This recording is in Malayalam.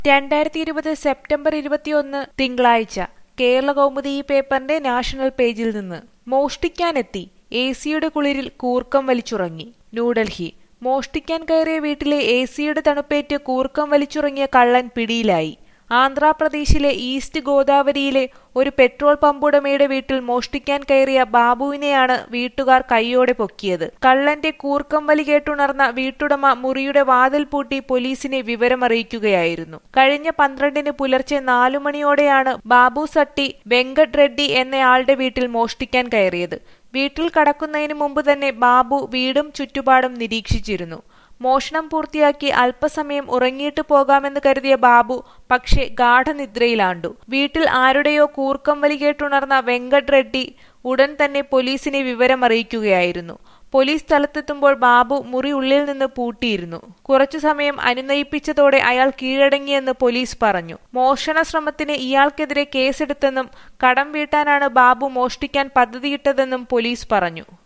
രണ്ടായിരത്തി ഇരുപത് സെപ്റ്റംബർ ഇരുപത്തിയൊന്ന് തിങ്കളാഴ്ച കേരള കൗമുദി ഈ പേപ്പറിന്റെ നാഷണൽ പേജിൽ നിന്ന് മോഷ്ടിക്കാനെത്തി എ സിയുടെ കുളിരിൽ കൂർക്കം വലിച്ചുറങ്ങി ന്യൂഡൽഹി മോഷ്ടിക്കാൻ കയറിയ വീട്ടിലെ എ സിയുടെ തണുപ്പേറ്റ് കൂർക്കം വലിച്ചുറങ്ങിയ കള്ളൻ പിടിയിലായി ആന്ധ്രാപ്രദേശിലെ ഈസ്റ്റ് ഗോദാവരിയിലെ ഒരു പെട്രോൾ പമ്പുടമയുടെ വീട്ടിൽ മോഷ്ടിക്കാൻ കയറിയ ബാബുവിനെയാണ് വീട്ടുകാർ കൈയോടെ പൊക്കിയത് കള്ളന്റെ കൂർക്കം വലി കേട്ടുണർന്ന വീട്ടുടമ മുറിയുടെ വാതിൽ പൂട്ടി പോലീസിനെ വിവരമറിയിക്കുകയായിരുന്നു കഴിഞ്ഞ പന്ത്രണ്ടിന് പുലർച്ചെ നാലു മണിയോടെയാണ് ബാബു സട്ടി വെങ്കട് റെഡ്ഡി എന്നയാളുടെ വീട്ടിൽ മോഷ്ടിക്കാൻ കയറിയത് വീട്ടിൽ കടക്കുന്നതിന് മുമ്പ് തന്നെ ബാബു വീടും ചുറ്റുപാടും നിരീക്ഷിച്ചിരുന്നു മോഷണം പൂർത്തിയാക്കി അല്പസമയം ഉറങ്ങിയിട്ട് പോകാമെന്ന് കരുതിയ ബാബു പക്ഷേ ഗാഠനിദ്രയിലാണ്ടു വീട്ടിൽ ആരുടെയോ കൂർക്കം വലി കേട്ടുണർന്ന വെങ്കട് റെഡ്ഡി ഉടൻ തന്നെ പോലീസിനെ വിവരമറിയിക്കുകയായിരുന്നു പോലീസ് സ്ഥലത്തെത്തുമ്പോൾ ബാബു മുറി ഉള്ളിൽ നിന്ന് പൂട്ടിയിരുന്നു കുറച്ചു സമയം അനുനയിപ്പിച്ചതോടെ അയാൾ കീഴടങ്ങിയെന്ന് പോലീസ് പറഞ്ഞു മോഷണ ശ്രമത്തിന് ഇയാൾക്കെതിരെ കേസെടുത്തെന്നും കടം വീട്ടാനാണ് ബാബു മോഷ്ടിക്കാൻ പദ്ധതിയിട്ടതെന്നും പോലീസ് പറഞ്ഞു